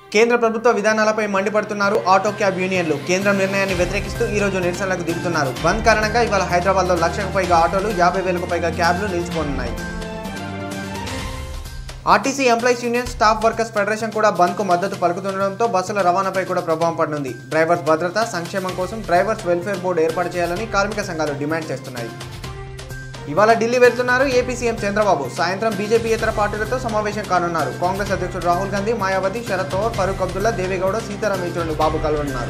కేంద్ర ప్రభుత్వ విధానాలపై మండిపడుతున్నారు ఆటో క్యాబ్ యూనియన్లు కేంద్రం నిర్ణయాన్ని వ్యతిరేకిస్తూ ఈ రోజు నిరసనలకు దిగుతున్నారు బంద్ కారణంగా ఇవాళ హైదరాబాద్లో లక్షకు పైగా ఆటోలు యాభై వేలకు పైగా క్యాబ్లు నిలిచిపోనున్నాయి RTC employees union staff workers federation కూడా బంద్కు మద్దతు పలుకుతుండడంతో బస్సుల రవాణాపై కూడా ప్రభావం పడనుంది డ్రైవర్స్ భద్రత సంక్షేమం కోసం డ్రైవర్స్ వెల్ఫేర్ బోర్డు ఏర్పాటు చేయాలని కార్మిక సంఘాలు డిమాండ్ చేస్తున్నాయి ఇవాళ ఢిల్లీ వెళ్తున్నారు ఏపీ సీఎం చంద్రబాబు సాయంత్రం బీజేపీ ఇతర పార్టీలతో సమావేశం కానున్నారు కాంగ్రెస్ అధ్యక్షుడు రాహుల్ గాంధీ మాయావతి శరద్ పవార్ ఫరూక్ అబ్దుల్లా దేవేగౌడ సీతారాం యేచూరులు బాబు కలవనున్నారు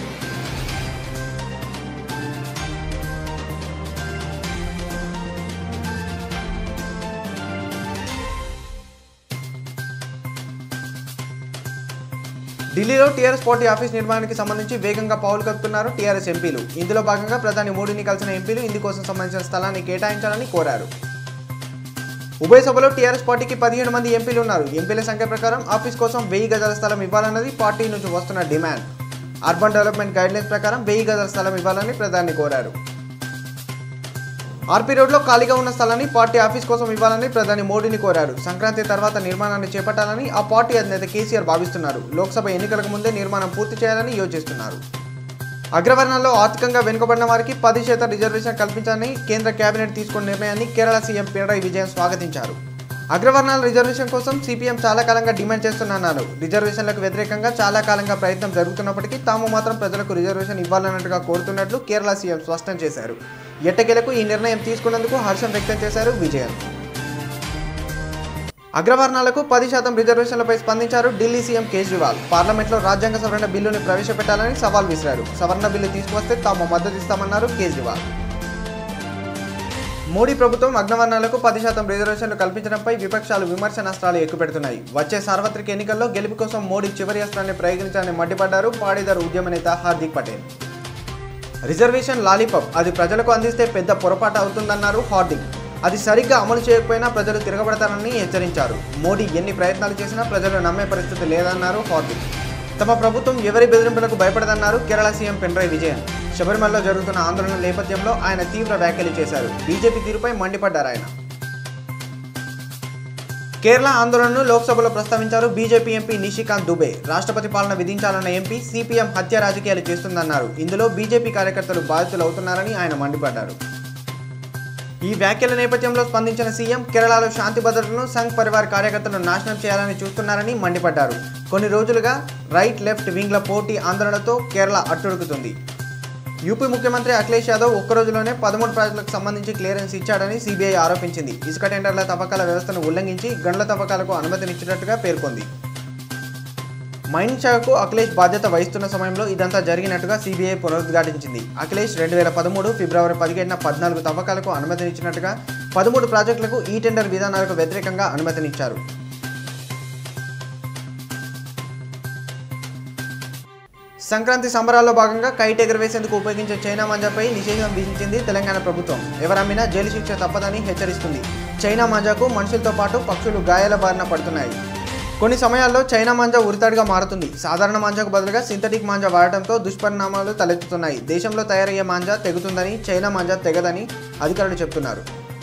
ఢిల్లీలో టీఆర్ఎస్ పార్టీ ఆఫీస్ నిర్మాణానికి సంబంధించి వేగంగా పావులు కలుపుతున్నారు టీఆర్ఎస్ ఎంపీలు ఇందులో భాగంగా ప్రధాని మోడీని కలిసిన ఎంపీలు ఇందుకోసం సంబంధించిన స్థలాన్ని కేటాయించాలని కోరారు ఉభయ సభలో టీఆర్ఎస్ పార్టీకి పదిహేను మంది ఎంపీలు ఉన్నారు ఎంపీల సంఖ్య ప్రకారం ఆఫీస్ కోసం వెయ్యి గజాల స్థలం ఇవ్వాలన్నది పార్టీ నుంచి వస్తున్న డిమాండ్ అర్బన్ డెవలప్మెంట్ గైడ్లైన్స్ ప్రకారం వెయ్యి గజాల స్థలం ఇవ్వాలని ప్రధాని కోరారు ఆర్పీ రోడ్లో ఖాళీగా ఉన్న స్థలాన్ని పార్టీ ఆఫీస్ కోసం ఇవ్వాలని ప్రధాని మోడీని కోరారు సంక్రాంతి తర్వాత నిర్మాణాన్ని చేపట్టాలని ఆ పార్టీ అధినేత కేసీఆర్ భావిస్తున్నారు లోక్సభ ఎన్నికలకు ముందే నిర్మాణం పూర్తి చేయాలని యోచిస్తున్నారు అగ్రవర్ణాల్లో ఆర్థికంగా వెనుకబడిన వారికి పది శాతం రిజర్వేషన్ కల్పించాలని కేంద్ర కేబినెట్ తీసుకున్న నిర్ణయాన్ని కేరళ సీఎం పినరాయి విజయన్ స్వాగతించారు అగ్రవర్ణాల రిజర్వేషన్ కోసం సిపిఎం చాలా కాలంగా డిమాండ్ చేస్తున్నారు రిజర్వేషన్లకు వ్యతిరేకంగా చాలా కాలంగా ప్రయత్నం జరుగుతున్నప్పటికీ తాము మాత్రం ప్రజలకు రిజర్వేషన్ ఇవ్వాలన్నట్టుగా కోరుతున్నట్లు కేరళ సీఎం స్పష్టం చేశారు ఎట్టకేలకు ఈ నిర్ణయం తీసుకున్నందుకు హర్షం వ్యక్తం చేశారు విజయన్ అగ్రవర్ణాలకు పది శాతం రిజర్వేషన్లపై స్పందించారు ఢిల్లీ సీఎం కేజ్రీవాల్ పార్లమెంట్లో రాజ్యాంగ సవరణ బిల్లుని ప్రవేశపెట్టాలని సవాల్ విసిరారు సవరణ బిల్లు తీసుకువస్తే తాము మద్దతు ఇస్తామన్నారు కేజ్రీవాల్ మోడీ ప్రభుత్వం అగ్రవర్ణాలకు పది శాతం రిజర్వేషన్లు కల్పించడంపై విపక్షాలు విమర్శ నష్టాలు ఎక్కుపెడుతున్నాయి వచ్చే సార్వత్రిక ఎన్నికల్లో గెలుపు కోసం మోడీ చివరి అస్త్రాన్ని ప్రయోగించాలని మండిపడ్డారు పాడేదారు ఉద్యమ నేత హార్దిక్ పటేల్ రిజర్వేషన్ లాలీపాప్ అది ప్రజలకు అందిస్తే పెద్ద పొరపాటు అవుతుందన్నారు హార్దిక్ అది సరిగ్గా అమలు చేయకపోయినా ప్రజలు తిరగబడతారని హెచ్చరించారు మోడీ ఎన్ని ప్రయత్నాలు చేసినా ప్రజలు నమ్మే పరిస్థితి లేదన్నారు హార్దిక్ తమ ప్రభుత్వం ఎవరి బెదిరింపులకు భయపడదన్నారు కేరళ సీఎం పినరాయి విజయన్ శబరిమలలో జరుగుతున్న ఆందోళన నేపథ్యంలో ఆయన తీవ్ర వ్యాఖ్యలు చేశారు బీజేపీ తీరుపై మండిపడ్డారు ఆయన కేరళ ఆందోళనను లోక్సభలో ప్రస్తావించారు బీజేపీ ఎంపీ నిషికాంత్ దుబే రాష్ట్రపతి పాలన విధించాలన్న ఎంపీ సిపిఎం హత్య రాజకీయాలు చేస్తుందన్నారు ఇందులో బీజేపీ కార్యకర్తలు బాధితులవుతున్నారని ఆయన మండిపడ్డారు ఈ వ్యాఖ్యల నేపథ్యంలో స్పందించిన సీఎం కేరళలో శాంతి భద్రతలను సంఘ్ పరివార్ కార్యకర్తలను నాశనం చేయాలని చూస్తున్నారని మండిపడ్డారు కొన్ని రోజులుగా రైట్ లెఫ్ట్ వింగ్ల పోటీ ఆందోళనతో కేరళ అట్టుడుకుతుంది యూపీ ముఖ్యమంత్రి అఖిలేష్ యాదవ్ ఒక్క రోజులోనే పదమూడు ప్రాజెక్టులకు సంబంధించి క్లియరెన్స్ ఇచ్చాడని సిబిఐ ఆరోపించింది ఇసుక టెండర్ల తవ్వకాల వ్యవస్థను ఉల్లంఘించి గండ్ల తవ్వకాలకు అనుమతినిచ్చినట్టుగా పేర్కొంది మైనింగ్ శాఖకు అఖిలేష్ బాధ్యత వహిస్తున్న సమయంలో ఇదంతా జరిగినట్టుగా సిబిఐ పునరుద్ఘాటించింది అఖిలేష్ రెండు వేల పదమూడు ఫిబ్రవరి పదిహేడున పద్నాలుగు తవ్వకాలకు అనుమతినిచ్చినట్టుగా పదమూడు ప్రాజెక్టులకు ఈ టెండర్ విధానాలకు వ్యతిరేకంగా అనుమతినిచ్చారు సంక్రాంతి సంబరాల్లో భాగంగా కైట్ ఎగురవేసేందుకు ఉపయోగించే చైనా మాంజాపై నిషేధం విధించింది తెలంగాణ ప్రభుత్వం ఎవరమ్మినా జైలు శిక్ష తప్పదని హెచ్చరిస్తుంది చైనా మాంజాకు మనుషులతో పాటు పక్షులు గాయాల బారిన పడుతున్నాయి కొన్ని సమయాల్లో చైనా మాంజా ఉరితాడుగా మారుతుంది సాధారణ మాంజాకు బదులుగా సింథటిక్ మాంజా వాడటంతో దుష్పరిణామాలు తలెత్తుతున్నాయి దేశంలో తయారయ్యే మాంజా తెగుతుందని చైనా మాంజా తెగదని అధికారులు చెబుతున్నారు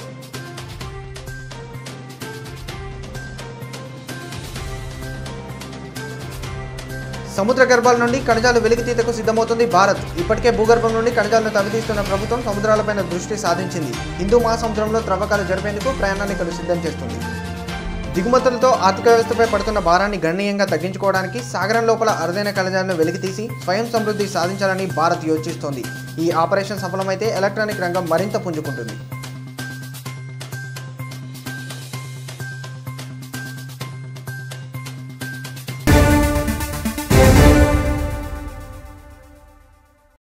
సముద్ర గర్భాల నుండి ఖనిజాలు వెలికితీతకు సిద్ధమవుతుంది భారత్ ఇప్పటికే భూగర్భం నుండి ఖనిజాలను తవ్వితీస్తున్న ప్రభుత్వం సముద్రాలపైన దృష్టి సాధించింది హిందూ మహాసముద్రంలో త్రవ్వకాలు జరిపేందుకు ప్రయాణానికలు సిద్ధం చేస్తుంది దిగుమతులతో ఆర్థిక వ్యవస్థపై పడుతున్న భారాన్ని గణనీయంగా తగ్గించుకోవడానికి సాగరం లోపల అరుదైన ఖనిజాలను వెలికితీసి స్వయం సమృద్ధి సాధించాలని భారత్ యోచిస్తోంది ఈ ఆపరేషన్ సఫలమైతే ఎలక్ట్రానిక్ రంగం మరింత పుంజుకుంటుంది